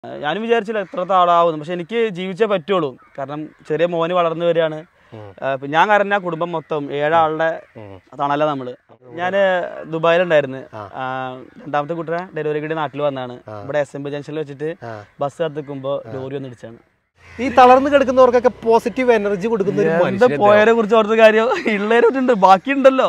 ഞാനും വിചാരിച്ചില്ല എത്ര താളാവും പക്ഷെ എനിക്ക് ജീവിച്ചേ പറ്റുള്ളൂ കാരണം ചെറിയ മോന് വളർന്നു വരികയാണ് ആ, ഇപ്പൊ ഞാൻ കാരണം ആ കുടുംബം മൊത്തം ഏഴാളുടെ തണല നമ്മള് ഞാൻ ദുബായിലുണ്ടായിരുന്നു ആ, രണ്ടാമത്തെ കുട്ടിയെ ഡെലിവറി കൂടി നാട്ടിൽ വന്നാണ് ഇവിടെ എസ് എം ബി ജംഗ്ഷനിൽ വെച്ചിട്ട് ബസ് കത്തിക്കുമ്പോ ലോറി വന്ന് ഇടിച്ചാണ് ഈ തളർന്നു കിടക്കുന്നവർക്കൊക്കെ പോസിറ്റീവ് എനർജി കൊടുക്കുന്ന ഒരു എന്താ മനുഷ്യൻ പോയതിനെ കുറിച്ച് ഓർത്ത കാര്യം ഉള്ളവരുണ്ട് ബാക്കിയുണ്ടല്ലോ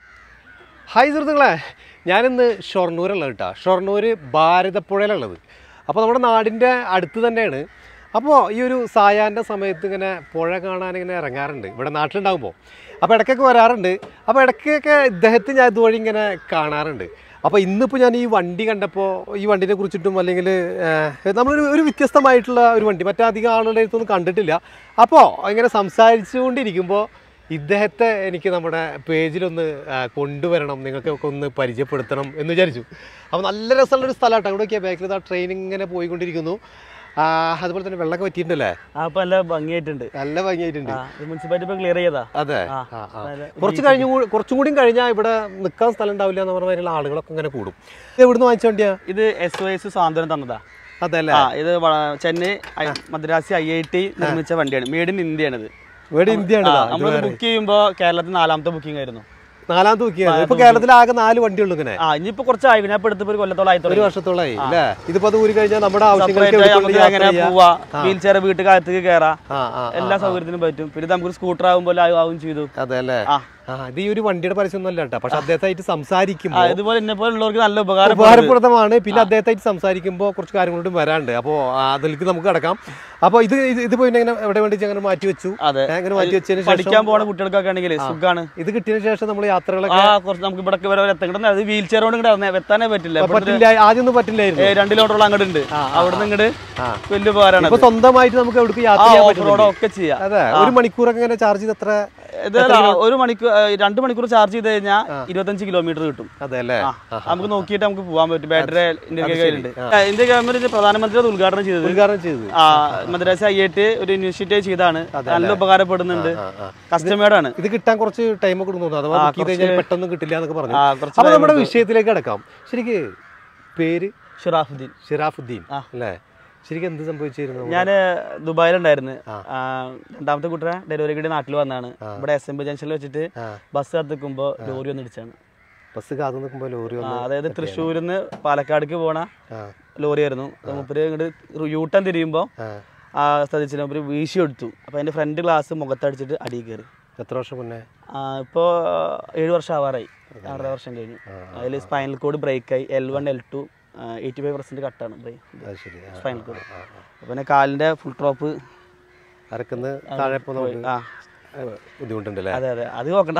ഹായ് സുഹൃത്തുക്കളെ ഞാനിന്ന് ഷൊർണൂരുള്ളത് കേട്ടോ ഷൊർണൂർ ഭാരതപ്പുഴയിലുള്ളത് അപ്പോൾ നമ്മുടെ നാടിൻ്റെ അടുത്ത് തന്നെയാണ് അപ്പോൾ ഈ ഒരു സായാഹ്ന സമയത്ത് ഇങ്ങനെ പുഴ കാണാൻ ഇങ്ങനെ ഇറങ്ങാറുണ്ട് ഇവിടെ നാട്ടിലുണ്ടാകുമ്പോൾ അപ്പോൾ ഇടയ്ക്കൊക്കെ വരാറുണ്ട് അപ്പോൾ ഇടയ്ക്കൊക്കെ ഇദ്ദേഹത്തെ ഞാൻ ഇതുവഴി ഇങ്ങനെ കാണാറുണ്ട് അപ്പോൾ ഇന്നിപ്പോൾ ഞാൻ ഈ വണ്ടി കണ്ടപ്പോൾ ഈ വണ്ടിനെ കുറിച്ചിട്ടും അല്ലെങ്കിൽ നമ്മളൊരു ഒരു വ്യത്യസ്തമായിട്ടുള്ള ഒരു വണ്ടി മറ്റധികം ആളുകളുടെ അടുത്തൊന്നും കണ്ടിട്ടില്ല അപ്പോൾ ഇങ്ങനെ സംസാരിച്ചുകൊണ്ടിരിക്കുമ്പോൾ ഇദ്ദേഹത്തെ എനിക്ക് നമ്മുടെ പേജിലൊന്ന് ആ, കൊണ്ടുവരണം നിങ്ങൾക്കൊക്കെ ഒന്ന് പരിചയപ്പെടുത്തണം എന്ന് വിചാരിച്ചു അപ്പോൾ നല്ല രസമുള്ള ഒരു സ്ഥലമാട്ടോ അവിടെ ബാക്കിൽ ആ ട്രെയിൻ ഇങ്ങനെ പോയിക്കൊണ്ടിരിക്കുന്നു ആ, അതുപോലെ തന്നെ വെള്ളമൊക്കെ പറ്റിയിട്ടുണ്ടല്ലേ ആ അപ്പൊ നല്ല ഭംഗിയായിട്ടുണ്ട് നല്ല ഭംഗിയായിട്ടുണ്ട് ആ മുനിസിപ്പാലിറ്റി ഇപ്പൊ ക്ലിയർ ചെയ്താ അതെ ആ, ആ, ആ. നല്ല കുറച്ച് കഴിഞ്ഞു കൂ- കുറച്ചും കൂടി കഴിഞ്ഞാൽ ഇവിടെ നിൽക്കാൻ സ്ഥലം ഉണ്ടാവില്ല എന്ന് പറഞ്ഞ മാതിരിയുള്ള ആളുകളൊക്കെ ഇങ്ങനെ കൂടും ഇത് എവിടുന്ന് വാങ്ങിച്ച വണ്ടിയാ ഇത് എസ് ഒ എസ് സാന്ത്വനം തന്നതാ അതെ അല്ലേ ആ ഇത് വ- ചെന്നൈ ഐ- മദ്രാസി ഐ ഐ ടി നിർമ്മിച്ച വണ്ടിയാണ് മേഡ് ഇൻ ഇന്ത്യയാണ് ഇത് ഇവിടെ ഇന്ത്യയാണ് നമ്മൾ ബുക്ക് ചെയ്യുമ്പോ കേരളത്തിൽ നാലാമത്തെ ബുക്കിംഗ് ആയിരുന്നു നാലാമത്തെ ബുക്കിയാണ് ഇപ്പൊ കേരളത്തിൽ ആകെ നാല് വണ്ടിയുള്ളൂ ഇങ്ങനെ ആ ഇനിയിപ്പോ കുറച്ചായി ഞാൻ ഇപ്പൊ എടുത്തപ്പോ ഒരു കൊല്ലത്തോളം ആയി ഒരു തുടങ്ങി വർഷത്തോളമായി അല്ലേ ഇതിപ്പോ അത് ഊരി കഴിഞ്ഞാൽ നമ്മുടെ ആവശ്യങ്ങൾക്ക് സെപ്പറേറ്റ് എവിടേക്ക് നമുക്ക് യാത്ര എങ്ങനെ ചെയ്യാം. പോവാ വീൽ ചെയർ വീട്ടുകാലത്തേക്ക് കയറാം ആ ആ എല്ലാ സൗകര്യത്തിനും പറ്റും പിന്നെ നമുക്ക് സ്കൂട്ടർ ആകുമ്പോൾ ആവും ചെയ്തു അതെ അല്ലേ ആ ആ ഇത് ഈ ഒരു വണ്ടിയുടെ പരസ്യമൊന്നും അല്ല കേട്ടോ പക്ഷെ അദ്ദേഹത്തായിട്ട് ആ, സംസാരിക്കുമ്പോൾ ഇതുപോലെ എന്നെ പോലെ ഉള്ളവർക്ക് നല്ല ഉപകാരം ഉപകാരപ്രദമാണ് പിന്നെ അദ്ദേഹത്തായിട്ട് സംസാരിക്കുമ്പോൾ കുറച്ച് കാര്യങ്ങളോട് വരാണ്ട് അപ്പോൾ അതിലേക്ക് നമുക്ക് കിടക്കാം അപ്പോൾ ഇത് ഇത് ഇത് പിന്നെ ഇങ്ങനെ എവിടെ വേണ്ടി അങ്ങനെ മാറ്റി വെച്ചു അതെ ഏ, അങ്ങനെ മാറ്റി വെച്ചതിന് ശേഷം പഠിക്കാൻ പോണ കുട്ടികൾക്കൊക്കെ ആണെങ്കിൽ സുഖാണ് ഇത് കിട്ടിയതിന് ശേഷം നമ്മൾ യാത്രകളൊക്കെ ആ കുറച്ച് നമുക്ക് ഇവിടെ വരെ എത്തണം അത് വീൽ ചെയർ കൊണ്ട് ഇങ്ങോട്ട് എത്താനേ പറ്റില്ല ഇവിടുത്തെ പറ്റില്ല ആദ്യം ഒന്നും പറ്റില്ലായിരുന്നു ഏ, രണ്ട് കിലോമീറ്റർ അങ്ങോട്ട് ഉണ്ട് അവിടുന്ന് ഇങ്ങോട്ട് ആ. വലിയ ഉപകാരമാണ് ഇപ്പൊ സ്വന്തമായിട്ട് നമുക്ക് എവിടേക്ക് യാത്ര ആ ചെയ്യാൻ ഓഫ് പറ്റും റോഡ് ഒക്കെ ചെയ്യാം അതെ ഒരു മണിക്കൂറൊക്കെ ഇങ്ങനെ ചാർജ് ചെയ്ത് എത്ര ഇത് ഒരു മണിക്കൂർ ഏ, രണ്ട് മണിക്കൂർ ചാർജ് ചെയ്ത് കഴിഞ്ഞാൽ ഇരുപത്തഞ്ച് കിലോമീറ്റർ കിട്ടും അതെ അല്ലേ ആ, നമുക്ക് നോക്കിയിട്ട് നമുക്ക് പോകാൻ പറ്റും ബാറ്ററി ഇന്ത്യ കയ്യിലുണ്ട് ആ, ഇന്ത്യ ഗവൺമെന്റ് പ്രധാനമന്ത്രി അത് ഉദ്ഘാടനം ചെയ്തത് ഉദ്ഘാടനം ചെയ്തത് ആ മദ്രാസ ഐ ഐ ടി ഒരു ഇനിഷ്യേറ്റീവ് ചെയ്താണ് നല്ല ഉപകാരപ്പെടുന്നുണ്ട് ആ, ആ. കസ്റ്റമേഡ് ആണ് ഇത് കിട്ടാൻ കുറച്ച് ടൈം ഒക്കെ തോന്നുന്നു അഥവാ ആ, book ചെയ്ത് കഴിഞ്ഞാൽ പെട്ടെന്ന് കിട്ടില്ല എന്നൊക്കെ പറഞ്ഞു ആ കുറച്ച് അപ്പൊ നമ്മുടെ വിഷയത്തിലേക്ക് കിടക്കാം ശരിക്ക് പേര് ഷിറാഫുദ്ദീൻ ഷിറാഫുദ്ദീൻ ആ. അല്ലേ ശരിക്കും എന്ത് സംഭവിച്ചിരുന്നു ഞാൻ ദുബായിലുണ്ടായിരുന്നു ആ. ആ, രണ്ടാമത്തെ കുട്ടിയെ ഡെലിവറി കൂടി നാട്ടിൽ വന്നാണ് ഇവിടെ എസ് എം ബി ജംഗ്ഷനിൽ വെച്ചിട്ട് ആ. ബസ് കത്തിക്കുമ്പോൾ ലോറി വന്ന് ഇടിച്ചാണ് ബസ് കാത്തു നിൽക്കുമ്പോൾ ലോറി ആ, വന്ന് അതായത് തൃശ്ശൂരിൽ നിന്ന് പാലക്കാടേക്ക് പോണ ആ, ലോറി ആയിരുന്നു മുപ്പര് ഇങ്ങോട്ട് യൂട്ടൺ തിരിയുമ്പോൾ ആ. ആ സ്ഥലത്തിൽ മുപ്പര് വീശി എടുത്തു അപ്പോൾ അതിൻ്റെ ഫ്രണ്ട് ഗ്ലാസ് മുഖത്തടിച്ചിട്ട് അടിയിൽ കയറി എത്ര വർഷം മുന്നേ ഇപ്പോൾ ഏഴ് വർഷം ആവാറായി ആറര വർഷം കഴിഞ്ഞു അതിൽ സ്പൈനൽ കോഡ് ബ്രേക്കായി L one L two eighty five percent കട്ടാണ് ബ്രേക്ക് അത് ശരി ആ, സ്പൈനൽ കോഡ് ആ, ആ. അപ്പോൾ പിന്നെ കാലിൻ്റെ ഫുൾ ഡ്രോപ്പ് അരക്കുന്ന് താഴെ ഇപ്പോൾ നമുക്ക് ആ ബുദ്ധിമുട്ടുണ്ടല്ലേ അതെ അതെ അത് നോക്കണ്ട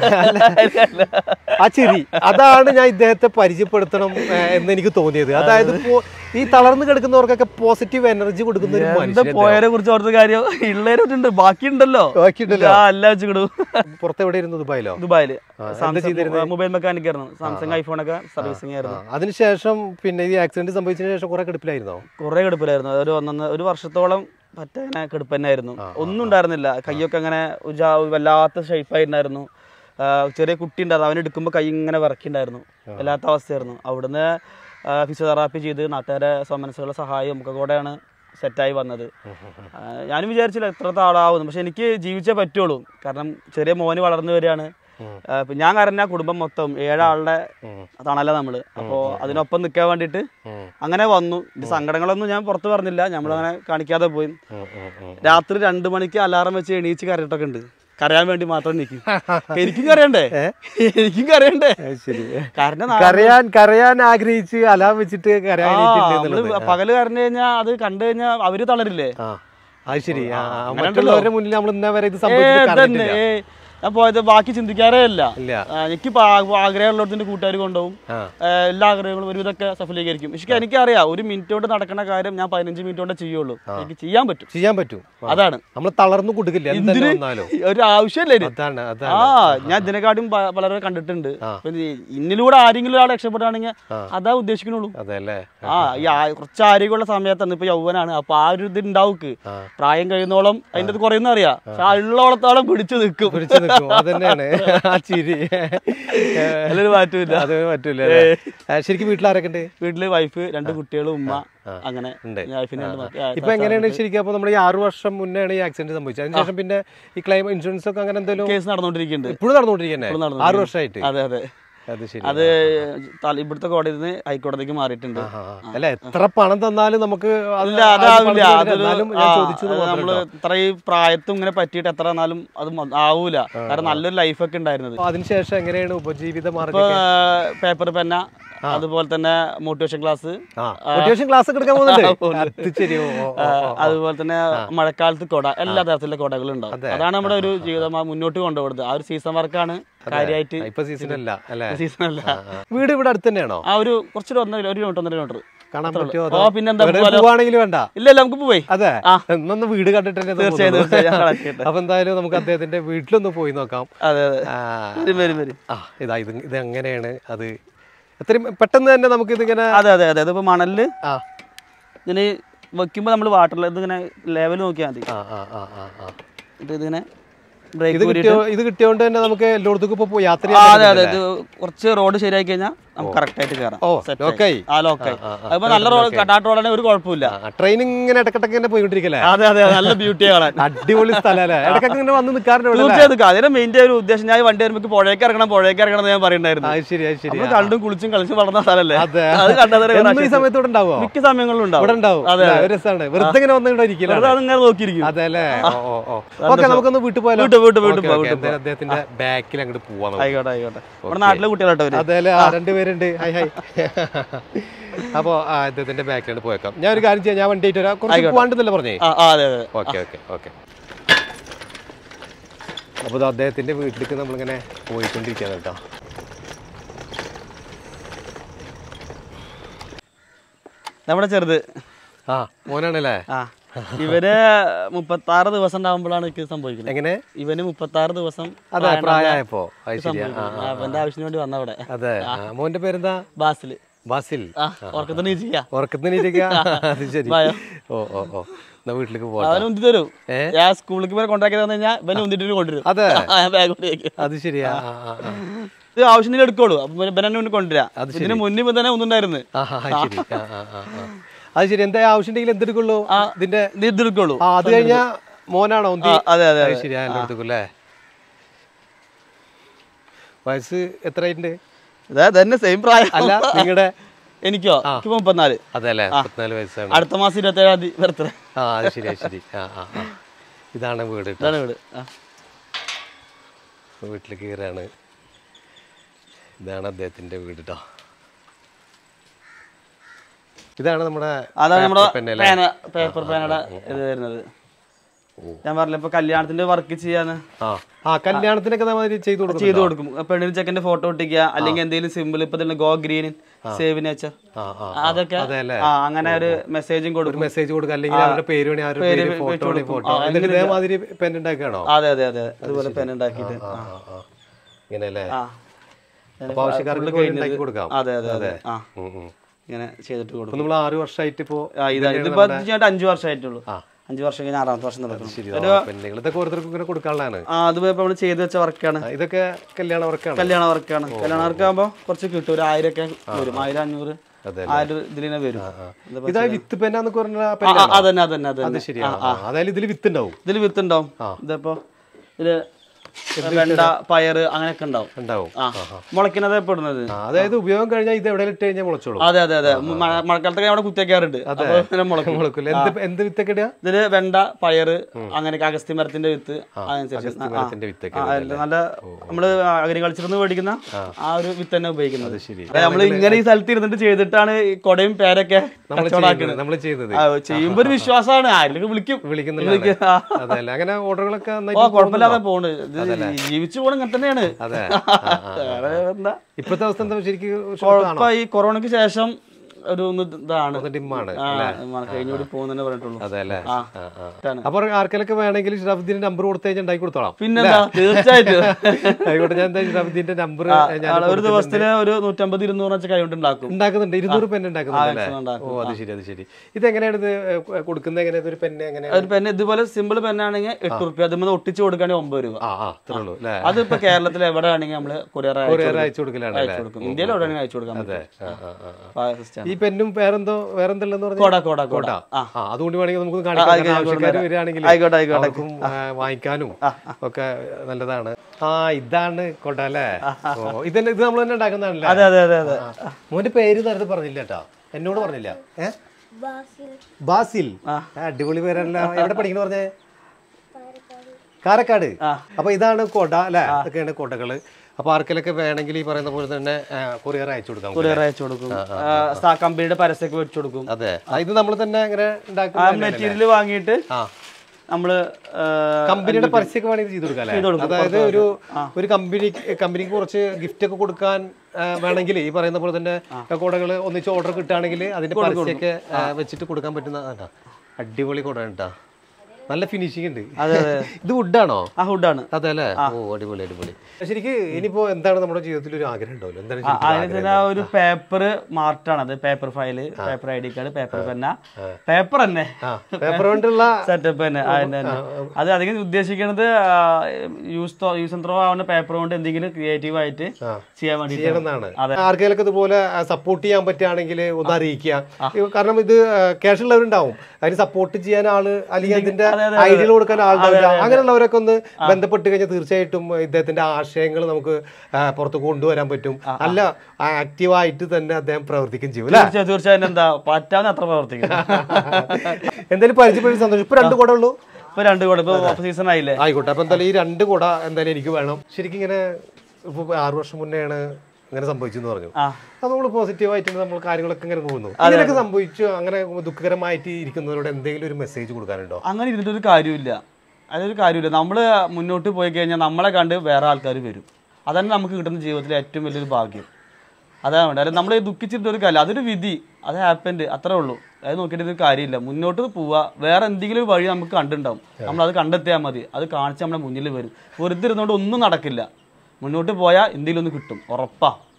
ആ ചിരി അതാണ് ഞാൻ ഇദ്ദേഹത്തെ പരിചയപ്പെടുത്തണം ഏ, എന്ന് എനിക്ക് തോന്നിയത് അതായത് ഇപ്പോ ഈ തളർന്നു കിടക്കുന്നവർക്കൊക്കെ പോസിറ്റീവ് എനർജി കൊടുക്കുന്ന ഒരു എന്താ മനുഷ്യൻ പോയതിനെ കുറിച്ച് ഓർത്ത കാര്യം ഉള്ളവരുണ്ട് ബാക്കിയുണ്ടല്ലോ ബാക്കിയുണ്ടല്ലോ ആ എല്ലാം വെച്ചിടും പുറത്ത് എവിടെ ഇരുന്നു ദുബായിലോ ദുബായില് എന്താ സാംസങ് മൊബൈൽ മെക്കാനിക് ആയിരുന്നു സാംസങ് ഐഫോൺ ഒക്കെ സർവീസിംഗ് ആയിരുന്നു ആ, അതിനുശേഷം പിന്നെ ഈ ആക്സിഡന്റ് സംഭവിച്ചതിന് ശേഷം കുറെ കിടപ്പിലായിരുന്നോ കുറെ കെടുപ്പിലായിരുന്നു ഒരു ഒന്നൊന്ന് ഒരു വർഷത്തോളം പറ്റ അങ്ങനെ കെടുപ്പ് തന്നെയായിരുന്നു ഒന്നും ഉണ്ടായിരുന്നില്ല കൈയൊക്കെ അങ്ങനെ ഒരു ജാ- ഒരു വല്ലാത്ത ഷേപ്പായിരുന്നായിരുന്നു ചെറിയ കുട്ടി ഉണ്ടായിരുന്നു അവൻ എടുക്കുമ്പോൾ കൈ ഇങ്ങനെ വിറക്കിണ്ടായിരുന്നു വല്ലാത്ത അവസ്ഥയായിരുന്നു അവിടുന്ന് ഫിസിയോതെറാപ്പി ചെയ്ത് നാട്ടുകാരെ സ്വമനസ്സുകളുടെ സഹായം ഒക്കെ കൂടെയാണ് സെറ്റായി വന്നത് ആ, ഞാനും വിചാരിച്ചില്ല എത്ര താളാവും പക്ഷെ എനിക്ക് ജീവിച്ചേ പറ്റുള്ളൂ കാരണം ചെറിയ മോന് വളർന്നു വരികയാണ് ആ, ഇപ്പൊ ഞാൻ കാരണം ആ കുടുംബം മൊത്തം ഏഴാളുടെ തണല നമ്മള് അപ്പോൾ അതിനൊപ്പം നിൽക്കാൻ വേണ്ടിയിട്ട് അങ്ങനെ വന്നു ഇത് സങ്കടങ്ങളൊന്നും ഞാൻ പുറത്ത് പറഞ്ഞില്ല നമ്മളങ്ങനെ കാണിക്കാതെ പോയി രാത്രി രണ്ടു മണിക്ക് അലാറം വെച്ച് എണീച്ച് കരയിട്ടൊക്കെ ഉണ്ട് കരയാൻ വേണ്ടി മാത്രം നിൽക്കും എനിക്കും കരയണ്ടേ എനിക്കും കരയണ്ടേ ശരി കാരണം നാ- കരയാൻ കരയാൻ ആഗ്രഹിച്ച് അലാം വെച്ചിട്ട് കരയാൻ ആ, എണീറ്റിട്ടുണ്ട് നമ്മള് എന്നുള്ളത്. പകല് കരഞ്ഞു കഴിഞ്ഞാൽ അത് കണ്ടു കഴിഞ്ഞാൽ അവര് തളരില്ലേ ആ അത് ശരി ആ, ആ, അങ്ങനെ മറ്റുള്ളവരുടെ മുന്നിൽ നമ്മൾ ഇന്നേ വരെ ഇത് ഏ, സംഭവിച്ചിട്ട് ഇതന്നെ, കണ്ടിട്ടില്ല ഏ, ഞാൻ പോയത് ബാക്കി ചിന്തിക്കാറേ ഇല്ല ഇല്ല ആ, എനിക്ക് ആഗ്രഹമുള്ളടത്തിന്റെ കൂട്ടുകാർ കൊണ്ടുപോകും ആ ആ, എല്ലാ ആഗ്രഹങ്ങളും ഒരുവിധമൊക്കെ സഫലീകരിക്കും പക്ഷെ എനിക്കറിയാം ഒരു മിനിറ്റ് കൊണ്ട് നടക്കുന്ന കാര്യം ഞാൻ പതിനഞ്ച് മിനിറ്റ് കൊണ്ട് ചെയ്യുള്ളൂ എനിക്ക് ചെയ്യാൻ പറ്റും ചെയ്യാൻ പറ്റും അതാണ് നമ്മൾ തളർന്നു കൊടുക്കില്ല എന്തെങ്കിലും വന്നാലും ഒരു ആവശ്യമില്ല ഇനി. അതാണ് ആ അതാണ് ഞാൻ ഇതിനെക്കാട്ടും പ- പലരെ കണ്ടിട്ടുണ്ട് ആ. ഇപ്പൊ ഈ ഇന്നിലൂടെ ആരെങ്കിലും ഒരാൾ രക്ഷപ്പെടുകയാണെങ്കിൽ അതാ ഉദ്ദേശിക്കണുള്ളൂ അതെ അല്ലേ ആ ഈ ആ- കുറച്ച് ആരോഗ്യമുള്ള സമയത്താണ് ഇപ്പൊ യൗവനാണ് അപ്പൊ ആ ഒരു ഇത് ഉണ്ടാവുക്ക് ആ. പ്രായം കഴിയുന്നോളം അതിന്റെ അത് കുറയുന്ന അറിയാം പക്ഷെ ആ ഉള്ളോളത്തോളം പിടിച്ചു നിൽക്കും പിടിച്ചു നിൽക്കും ശരിക്കും അതന്നെയാണ് ആ ചിരി അതിലൊരു മാറ്റമില്ല അത് പറ്റൂല അല്ലേ? ആ, ശരിക്കും വീട്ടിലാരൊക്കെ ഉണ്ട് വീട്ടില് വൈഫ് രണ്ട് കുട്ടികളും ഉമ്മ അങ്ങനെ ഉണ്ട്. ഞാൻ വൈഫിനെ രണ്ട് മക്ക- ആ, ഇപ്പൊ എങ്ങനെയാണ് ശരിക്കും അപ്പൊ നമ്മൾ ഈ ആറു വർഷം മുന്നെയാണ് ഈ ആക്സിഡന്റ് സംഭവിച്ചത് അതിനുശേഷം പിന്നെ ഈ ക്ലെയിം ഇൻഷുറൻസ് ഒക്കെ അങ്ങനെ എന്തെങ്കിലും കേസ് നടന്നുകൊണ്ടിരിക്കുന്നുണ്ട് ഇപ്പോഴും നടന്നുകൊണ്ടിരിക്കുന്നേ ഇപ്പോഴും ആറു നടന്നുകൊണ്ടിരിക്കുന്നു. വർഷമായിട്ട് അതെ അതെ അത് ശരി അത് തല- ഇവിടുത്തെ കോടതിയിൽ നിന്ന് ഹൈക്കോടതിക്ക് മാറിയിട്ടുണ്ട് ആ, ആ. അല്ല എത്ര പണം തന്നാലും നമുക്ക് അത് ഇല്ല അത് അതാവില്ല പറഞ്ഞു തരാം. അതൊരു എന്നാലും ആ, ഞാൻ ചോദിച്ചത് അത് മാത്രം നമ്മള് കേട്ടോ. ഇത്ര ഈ പ്രായത്തും ഇങ്ങനെ പറ്റിയിട്ട് എത്ര നാളും അത് മ- ആവൂല കാരണം നല്ലൊരു ലൈഫൊക്കെ ഉണ്ടായിരുന്നത് അപ്പൊ അതിനുശേഷം എങ്ങനെയാണ് ഉപജീവിത ഇപ്പൊ മാർഗം പേപ്പർ പെന്ന അതുപോലെ തന്നെ മോട്ടിവേഷൻ ക്ലാസ് ആ മോട്ടിവേഷൻ ക്ലാസ് ഒക്കെ എടുക്കാൻ പോകുന്നുണ്ട് പോകുന്നുണ്ട്. അത് ശരി ഓ, ഓ, ഓ, ഓ. അതുപോലെ തന്നെ മഴക്കാലത്ത് കൊട എല്ലാ തരത്തിലുള്ള കൊടകളും ഉണ്ടാവും അതാണ് നമ്മുടെ ഒരു ജീവിതം ആ മുന്നോട്ട് കൊണ്ടുപോകുന്നത് ആ ഒരു സീസൺ വർക്കാണ് കാര്യമായിട്ട് ആ, ഇപ്പൊ സീസൺ അല്ല അല്ലേ സീസൺ അല്ല ആ, ആ. വീട് ഇവിടെ അടുത്ത് തന്നെയാണോ ആ ഒരു കുറച്ചൊരു ഒന്നര ഒരു കിലോമീറ്റർ ഒന്നര കിലോമീറ്റർ കാണാൻ അത്രേ പറ്റുമോ ഉള്ളൂ. ഓ, പിന്നെന്താ പോവാലോ? പോവാണെങ്കിൽ വേണ്ട ഇല്ല ഇല്ല നമുക്ക് പോയി അതെ ആ. എന്നൊന്ന് വീട് കണ്ടിട്ട് തന്നെ തീർച്ചയായും തോന്നുന്നു. തീർച്ചയായും ഞാൻ കളക്കിയിട്ട്. അപ്പൊ എന്തായാലും നമുക്ക് അദ്ദേഹത്തിന്റെ വീട്ടിലൊന്ന് പോയി നോക്കാം അതെ അതെ ആ, വരും വരും വരും ആ ഇതാ ഇത് ഇത് എങ്ങനെയാണ് അത് എത്രയും പെട്ടെന്ന് തന്നെ നമുക്ക് ഇതിങ്ങനെ അതെ അതെ അതെ അതിപ്പോ മണലില് ആ ഇങ്ങനെ വെക്കുമ്പോ നമ്മൾ വാട്ടറിൽ ഇതിങ്ങനെ ലെവൽ നോക്കിയാൽ മതി ആ ആ ആ ആ ആ എന്നിട്ട് ഇതിങ്ങനെ ഇത് ബ്രേക്ക് കിട്ടിയോ ഇത് കിട്ടിയോണ്ട് തന്നെ നമുക്ക് എല്ലായിടത്തും ഇപ്പൊ പോയി യാത്ര ആ ചെയ്യാൻ അതെ അതെ പറ്റുന്നില്ലേ? ഇത് കുറച്ച് റോഡ് ശരിയാക്കി കഴിഞ്ഞാൽ നമുക്ക് കറക്റ്റ് ആയിട്ട് കയറാം ഓ Set ആയി. ലോക്കായി ആ ലോക്കായി ആ, ആ, അതിപ്പോ നല്ല റോഡ് കട്ടാട്ട് റോഡാണെങ്കിൽ ഒരു കുഴപ്പമില്ല ട്രെയിൻ ഇങ്ങനെ ഇടക്കിടക്ക് ഇങ്ങനെ പോയിക്കൊണ്ടിരിക്കല്ലേ അതെ അതെ നല്ല ബ്യൂട്ടി കാണാൻ അടിപൊളി സ്ഥലല്ലേ ഇടക്കൊക്കെ ഇങ്ങനെ വന്ന് നിൽക്കാറുണ്ട് ഇവിടെ അല്ലേ? തീർച്ചയായിട്ടും അതിന്റെ മെയിൻ്റെ ഒരു ഉദ്ദേശം ഞാൻ ഈ വണ്ടി വരുമ്പോൾ പുഴയ്ക്ക് ഇറങ്ങണം പുഴയ്ക്ക് ഇറങ്ങണം എന്ന് ഞാൻ പറയുണ്ടായിരുന്നു അത് ശരി അത് ശരി നമ്മൾ കണ്ടും കുളിച്ചും കളിച്ചും വളർന്ന സ്ഥലല്ലേ അതെ അത് കണ്ടത് എന്നും ഈ സമയത്ത് ഇവിടെ ഉണ്ടാവോ മിക്ക സമയങ്ങളിലും ഉണ്ടാവും ഇവിടെ ഉണ്ടാവും അതെ, ഇല്ല, ഒരു രസമാണ് വെറുതെ ഇങ്ങനെ വന്ന് ഇവിടെ ഇരിക്കില്ല വെറുതെ അതിങ്ങനെ നോക്കിയിരിക്കും അതെ അല്ലേ ഓ ഓ ഓ ഓക്കെ നമുക്കൊന്ന് വീട്ടിൽ പോയാലോ വീട്ടിൽ വീട്ടിൽ വീട്ടിൽ ഓക്കേ, പോവാം ഓക്കേ. വീട്ടിൽ എന്തായാലും അദ്ദേഹത്തിന്റെ ബാക്കിൽ അങ്ങോട്ട് പോവാൻ നമുക്ക്. ആയിക്കോട്ടെ ആയിക്കോട്ടെ നമ്മുടെ നാട്ടിലെ കുട്ടികളാട്ടോ അവര് അതെ അല്ലേ ആ രണ്ടുപേരുണ്ട് ഹൈ ഹൈ അപ്പോ ആ അദ്ദേഹത്തിന്റെ ബാക്കിലോട്ട് പോയേക്കാം ഞാൻ ഒരു കാര്യം ചെയ്യാം ഞാൻ വണ്ടി ആയിട്ട് വരാം കുറച്ച് പോവാണ്ടെന്നല്ലേ പറഞ്ഞേ ആ ആ, അതെ അതെ ഓക്കെ ഓക്കെ ഓക്കെ അപ്പോൾ ഇത് അദ്ദേഹത്തിന്റെ വീട്ടിലേക്ക് നമ്മളിങ്ങനെ പോയിക്കൊണ്ടിരിക്കുകയാണ് കേട്ടോ നമ്മുടെ ചെറുത് ആ മോനാണല്ലേ ആ ഇവര് മുപ്പത്താറ് ദിവസം ഉണ്ടാകുമ്പോഴാണ് ഇത് സംഭവിക്കുന്നത് എങ്ങനെ ഇവന് മുപ്പത്താറ് ദിവസം അതെ പ്രായമായപ്പോ അത് ശരിയാ ആ സംഭവിക്കുന്നത്. അവന്റെ ആവശ്യത്തിന് വേണ്ടി വന്ന അവിടെ അതെ ആ, മോന്റെ പേരെന്താ ബാസില് ബാസിൽ ആ ഉറക്കത്തിന് ചെയ്യാ ഉറക്കത്തിന് ഇരിക്കുക അത് ശരി ഭയം. ഓ ഓ ഓ എന്നാ വീട്ടിലേക്ക് പോവാം അവന് ഉന്തി തരും ഞാൻ സ്കൂളിലേക്ക് ഇവരെ കൊണ്ടാക്കി തന്നു കഴിഞ്ഞാൽ ഇവനെ ഉന്തിട്ട് കൊണ്ടുവരും അതെ ബാഗ് കൊണ്ടേക്ക് അത് ശരിയാ ആ ആ ആ ഇത് ആവശ്യത്തിന് എടുക്കുള്ളൂ അപ്പൊ ഇവനെ മുന്നിൽ കൊണ്ടുവരാം ഇതിന് മുന്നിൽ ഇപ്പൊ തന്നെ ഒന്നുണ്ടായിരുന്നു ആ ആ, ശരി ആ ആ ആ ആ. അത് ശരി എന്താ ആവശ്യമുണ്ടെങ്കിൽ എന്തെടുക്കുള്ളൂ ഇതിന്റെ ഇത് ഇത് എടുക്കുള്ളൂ ആ അത് കഴിഞ്ഞാ മോനാണോ ഉന്തി ആ, അതെ അതെ അത് ശരി എൻ്റെ അടുത്തേക്കും അല്ലേ വയസ്സ് എത്രയുണ്ട് ഇതാ തന്നെ സെയിം പ്രായം അല്ല നിങ്ങളുടെ എനിക്കോ എനിക്ക് മുപ്പത്തിനാല് അതെ അല്ലേ മുപ്പത്തിനാല് വയസ്സാണ് അടുത്ത മാസം ഇരുപത്തി ഏഴാം തീയതി ബർത്ത്ഡേ ആ അത് ശരി അത് ശരി ആ ആ ആ ഇതാണ് വീട് ട്ടോ. ഇതാണ് വീട് ആ. വീട്ടിലേക്ക് കയറാണ് ഇതാണ് അദ്ദേഹത്തിന്റെ വീട് കേട്ടോ ഇതാണ് നമ്മുടെ അതാണ് നമ്മുടെ paper pen അല്ലേ? പേന പേപ്പർ പേനയുടെ ഇത് വരുന്നത് ഞാൻ പറഞ്ഞില്ല ഇപ്പൊ കല്യാണത്തിന്റെ വർക്ക് ചെയ്യാന്ന് ആ ആ കല്യാണത്തിനൊക്കെ നമ്മൾ ചെയ്തു കൊടുക്കും ചെയ്തു കൊടുക്കും പെണ്ണിന് ചെക്കന്റെ ഫോട്ടോ ഒട്ടിക്കുക അല്ലെങ്കിൽ എന്തെങ്കിലും സിമ്പിൾ ഇപ്പൊ തന്നെ ഗോ ഗ്രീൻ സേവ് നേച്ചർ ആ ആ അതൊക്കെ അതെ അല്ലേ ആ അങ്ങനെ ഒരു മെസ്സേജും ഒരു കൊടുക്കും മെസ്സേജ് കൊടുക്കുക അല്ലെങ്കിൽ അവരുടെ പേര് വേണി അവരുടെ പേര് വെച്ച് ഫോട്ടോ കൊടുക്കും. ഫോട്ടോ എന്നിട്ട് ഇതേമാതിരി പെൻ ഉണ്ടാക്കുകയാണോ അതെ അതെ അതെ അതുപോലെ പെൻ ഉണ്ടാക്കിയിട്ട് ആ ആ ആ ഇങ്ങനെ അല്ലേ ആ അപ്പൊ ആവശ്യക്കാർക്ക് പോയി ഉണ്ടാക്കി കൊടുക്കാം അതെ അതെ അതെ ആ ഉം, ഉം. ഇങ്ങനെ ചെയ്തിട്ട് കൊടുക്കും അപ്പൊ നമ്മൾ ആറ് വർഷമായിട്ട് ഇപ്പോ ആ ഇതാ ഇതിപ്പോ ചെയ്യാണ്ട് അഞ്ചു വർഷമായിട്ടുള്ളൂ അഞ്ചു വർഷം കഴിഞ്ഞ് ആറാമത്തെ വർഷം നടക്കണം ശരി പെണ്ണുങ്ങൾ ഇതൊക്കെ ഓരോരുത്തർക്കും ഇങ്ങനെ കൊടുക്കാനുള്ളതാണ് ആ അതിപ്പോ ഇപ്പൊ നമ്മള് ചെയ്ത് വെച്ച വർക്കാണ് ആ, ഇതൊക്കെ കല്യാണ വർക്കാണ് കല്യാണ വർക്കാണ് കല്യാണ വർക്ക് ആകുമ്പോ കുറച്ച് കിട്ടും ഒരു ആയിരം ഒക്കെ വരും ആയിരം അഞ്ഞൂറ് അതെ ആ ഒരു ഇതിലിനെ വരും ഇതിപ്പോ- ഇതാ വിത്ത് പെന്നാന്ന് പറഞ്ഞ ആ, പെൻ ആ, അതന്നെ അതന്നെ അതന്നെ ശരിയാണ് അതായത് ഇതിൽ വിത്ത് ഉണ്ടാവും ഇതിൽ വിത്ത് ഉണ്ടാവും ഇതിപ്പോ ഇതില് വെണ്ട പയറ് അങ്ങനെയൊക്കെ ഉണ്ടാവും ഉണ്ടാവും ആ മുളയ്ക്കുന്നത് എപ്പോ ഇടുന്നത് ആ, അതായത് ഉപയോഗം കഴിഞ്ഞാൽ ഇത് എവിടെ ഇട്ട് കഴിഞ്ഞാൽ മുളച്ചോളും അതെ അതെ അതെ മഴ- മഴക്കാലത്തൊക്കെ അവിടെ കുത്തിവെക്കാറുണ്ട് അപ്പൊ ഇങ്ങനെ മുളയ്ക്കും മുളക്കില്ല എന്ത് എന്ത് വിത്തൊക്കെ ഇടുക ഇതില് വെണ്ട പയറ് അങ്ങനെയൊക്കെ അഗസ്തി മരത്തിന്റെ വിത്ത് അതനുസരിച്ച് ആ, ആ. മരത്തിന്റെ വിത്തൊക്കെ ആ, അല്ല, നല്ല നമ്മള് അഗ്രികൾച്ചറിൽ നിന്ന് മേടിക്കുന്ന ആ ഒരു വിത്ത് തന്നെ ഉപയോഗിക്കുന്നത് ശരി അതെ, നമ്മള് ഇങ്ങനെ ഈ സ്ഥലത്ത് ഇരുന്നിട്ട് ചെയ്തിട്ടാണ് ഈ കൊടയും പേരൊക്കെ നമ്മൾ കച്ചവടാക്കുന്നത് നമ്മൾ ചെയ്യുന്നത് ആ, ചെയ്യുമ്പോ ഒരു വിശ്വാസമാണ് ആരെങ്കിലും വിളിക്കും വിളിക്കുന്നില്ല വിളിക്കും. ആ. അതല്ല അങ്ങനെ ഓർഡറുകളൊക്കെ ഓ നന്നായിട്ട് കുഴപ്പമില്ലാതെ പോണ് ഇത് ജീവിച്ചു പോണ ഇങ്ങനെ തന്നെയാണ് അതെ വേറെ എന്താ ഇപ്പോഴത്തെ അവസ്ഥ എന്താ ശരിക്കും ഷോർട്ടാണോ കുഴപ്പം ഈ കൊറോണയ്ക്ക് ശേഷം ഒരു ഒന്ന് ഇതാണ് ഒന്ന് ഡിമ്മാണ് ആ, കഴിഞ്ഞൂടി പോകുന്നതന്നെ പറഞ്ഞിട്ടുള്ളൂ അതെ അല്ലേ ആ. ആ, ആ. ഇതാണ്. അപ്പൊ ആർക്കെല്ലാം വേണമെങ്കിൽ ഷിറാഫുദ്ദീന്റെ നമ്പർ കൊടുത്തു കഴിഞ്ഞാൽ ഉണ്ടാക്കി കൊടുത്തോളാം പിന്നെന്താ തീർച്ചയായിട്ടും ആയിക്കോട്ടെ ഞാൻ എന്താ ഷിറാഫുദ്ദീന്റെ നമ്പർ ഞാൻ ആള് ഒരു ദിവസത്തിന് ഒരു നൂറ്റമ്പത് ഇരുന്നൂറ് വെച്ച കൈ കൊണ്ട് ഉണ്ടാക്കും ഉണ്ടാക്കുന്നുണ്ട് ഇരുന്നൂറ് പെൻ ഉണ്ടാക്കുന്നുണ്ട് അല്ലേ maximum ഉണ്ടാക്കും. ഓ അത് ശരി അത് ശരി ഇത് എങ്ങനെയാണ് ഇത് ഏ, കൊടുക്കുന്നത് എങ്ങനെയാണ് ഒരു പെന്ന് എങ്ങനെയാണ് ഒരു പെണ്ണ് ഇതുപോലെ സിമ്പിൾ പെണ്ണാണെങ്കിൽ എട്ട് റുപ്യ അതിൽ ഒട്ടിച്ച് കൊടുക്കുകയാണെങ്കിൽ ഒമ്പത് രൂപ ആ ആ അത്രേ ഉള്ളൂ അല്ലേ അതിപ്പോ കേരളത്തിൽ എവിടെ ആണെങ്കിൽ നമ്മള് കൊറിയർ കൊറിയർ അയച്ചു കൊടുക്കലാണ് അല്ലേ അയച്ചു കൊടുക്കും ഇന്ത്യയിൽ എവിടെ അയച്ചു കൊടുക്കാൻ അതെ പറ്റും ആ, ആ, ആ, ആ. ആ system ആണ്. ഈ പെന്നും വേറെന്തോ വേറെന്തുള്ളതെന്ന് പറഞ്ഞു കോട കോട കോട കോട്ട ആ ആ അതുകൊണ്ട് വേണമെങ്കിൽ നമുക്ക് കാണിക്കാം ആയിക്കോട്ടെ, കാരണം ആവശ്യക്കാർ ആയിക്കോട്ടെ. വരികയാണെങ്കിൽ ആയിക്കോട്ടെ ആയിക്കോട്ടെ അവർക്കും ആ, വാങ്ങിക്കാനും ഒക്കെ നല്ലതാണ് ആ ഇതാണ് കൊട അല്ലേ ഓ ഇതന്നെ ഇത് നമ്മൾ തന്നെ ഉണ്ടാക്കുന്നതാണല്ലേ അതെ അതെ അതെ അതെ ആ. മോന്റെ പേര് നേരത്തെ പറഞ്ഞില്ല കേട്ടോ എന്നോട് പറഞ്ഞില്ല ഏ ബാസിൽ ആ. ആ, അടിപൊളി പേരല്ല എവിടെ പഠിക്കണ പറഞ്ഞേ കാരക്കാട് ആ. അപ്പൊ ഇതാണ് കൊട അല്ലെ ഇതൊക്കെയാണ് കൊടകള് അപ്പൊ ആർക്കെങ്കിലൊക്കെ വേണമെങ്കിൽ ഈ പറയുന്ന പോലെ തന്നെ കൊറിയർ അയച്ചു കൊടുക്കാം കൊറിയർ അയച്ചു കൊടുക്കും ആ, കമ്പനിയുടെ പരസ്യമൊക്കെ മേടിച്ചു കൊടുക്കും അതെ ആ, ഇത് നമ്മൾ തന്നെ ഇങ്ങനെ ആ ഉണ്ടാക്കുന്ന മെറ്റീരിയൽ വാങ്ങിയിട്ട് ആ നമ്മള് ആ, കമ്പനിയുടെ പരസ്യമൊക്കെ വേണമെങ്കിൽ ചെയ്ത് കൊടുക്കാം ചെയ്ത് അല്ലേ കൊടുക്കും, അതായത് ഒരു ഒരു കമ്പനി കമ്പനിക്ക് കുറച്ച് ഗിഫ്റ്റ് ഒക്കെ കൊടുക്കാൻ ആ, വേണമെങ്കിൽ ഈ പറയുന്ന പോലെ തന്നെ കുടകൾ ഒന്നിച്ച് ഓർഡർ കിട്ടുകയാണെങ്കിൽ അതിന്റെ പരസ്യമൊക്കെ ആ, വെച്ചിട്ട് കൊടുക്കാൻ പറ്റുന്ന ആണ്ടാ. അടിപൊളി കുട കേട്ടാ നല്ല ഫിനിഷിംഗ് ഉണ്ട് അതെ അതെ ഇത് വുഡാണോ ആ ഹുഡാണ് അതെ അല്ലേ ഓ അടിപൊളി അടിപൊളി ശരിക്ക് ഇനിയിപ്പോ എന്താണ് നമ്മുടെ ജീവിതത്തിൽ ഒരു ആഗ്രഹം ഉണ്ടാവില്ല എന്താണ് ശരിക്കും അതിന് തന്നെ ഒരു പേപ്പർ മാർട്ടാണ് അത് paper file paper I D card paper പെന്ന പേപ്പർ തന്നെ പേപ്പർ കൊണ്ടുള്ള സെറ്റപ്പ് തന്നെ അതിന്റെ തന്നെ അത് അധികം ഉദ്ദേശിക്കുന്നത് യൂസ് യൂസ് ആൻഡ് ത്രോ ആവുന്ന പേപ്പർ കൊണ്ട് എന്തെങ്കിലും ക്രിയേറ്റീവ് ആയിട്ട് ചെയ്യാൻ വേണ്ടിട്ട് ചെയ്യണമെന്നാണ് ആർക്കെങ്കിലും ഇതുപോലെ സപ്പോർട്ട് ചെയ്യാൻ പറ്റുകയാണെങ്കിൽ ഒന്ന് അറിയിക്കുക കാരണം ഇത് ക്യാഷ് ഉള്ളവരുണ്ടാവും അതിന് സപ്പോർട്ട് ചെയ്യാൻ ആള് അല്ലെങ്കിൽ അതിന്റെ ഐഡിയകൾ കൊടുക്കാൻ ആളുണ്ടാവില്ല അങ്ങനെയുള്ളവരൊക്കെ ഒന്ന് ബന്ധപ്പെട്ട് കഴിഞ്ഞാൽ തീർച്ചയായിട്ടും ഇദ്ദേഹത്തിന്റെ ആശയങ്ങൾ നമുക്ക് ആ, പുറത്ത് കൊണ്ടുവരാൻ പറ്റും നല്ല ആക്റ്റീവായിട്ട് തന്നെ അദ്ദേഹം പ്രവർത്തിക്കുകയും ചെയ്യും അല്ലേ തീർച്ചയായും തീർച്ചയായും എന്താ പറ്റാവുന്ന അത്ര പ്രവർത്തിക്കും എന്തായാലും പരിചയപ്പെട്ട് സന്തോഷം ഇപ്പൊ രണ്ട് കൂടെ ഉള്ളൂ ഇപ്പൊ രണ്ട് കൂടെ ഇപ്പൊ സീസൺ ആയില്ലേ ആയിക്കോട്ടെ അപ്പൊ എന്തായാലും ഈ രണ്ട് കുട എന്തായാലും എനിക്ക് വേണം ശരിക്കും ഇങ്ങനെ ഇപ്പൊ ആറു വർഷം മുന്നെയാണ് അങ്ങനെ സംഭവിച്ചെന്ന് പറഞ്ഞു ആ അത് നമ്മൾ പോസിറ്റീവായിട്ട് നമ്മൾ കാര്യങ്ങളൊക്കെ ഇങ്ങനെ പോകുന്നു അങ്ങനെയൊക്കെ സംഭവിച്ചു അങ്ങനെ ദുഃഖകരമായിട്ട് ഇരിക്കുന്നവരോട് എന്തെങ്കിലും ഒരു മെസ്സേജ് കൊടുക്കാനുണ്ടോ അങ്ങനെ ഇരുന്നിട്ട് ഒരു കാര്യമില്ല അതൊരു കാര്യമില്ല നമ്മൾ മുന്നോട്ട് പോയി കഴിഞ്ഞാൽ നമ്മളെ കണ്ട് വേറെ ആൾക്കാർ വരും അതന്നെ നമുക്ക് കിട്ടുന്ന ജീവിതത്തിലെ ഏറ്റവും വലിയൊരു ഭാഗ്യം അതാണ് വേണ്ടത് അല്ല നമ്മൾ ദുഃഖിച്ചിട്ട് ഒരു കാര്യം അതൊരു വിധി അത് ഹാപ്പൻഡ് അത്രേ ഉള്ളൂ അത് നോക്കിയിട്ട് ഒരു കാര്യമില്ല മുന്നോട്ട് പോവുക വേറെ എന്തെങ്കിലും ഒരു വഴി നമുക്ക് കണ്ടുണ്ടാവും നമ്മൾ അത് കണ്ടെത്തിയാൽ മതി അത് കാണിച്ച് നമ്മുടെ മുന്നിൽ വരും വെറുതെ ഇരുന്നുകൊണ്ട് ഒന്നും നടക്കില്ല മുന്നോട്ട് പോയാൽ എന്തെങ്കിലും ഒന്ന് കിട്ടും ഉറപ്പാ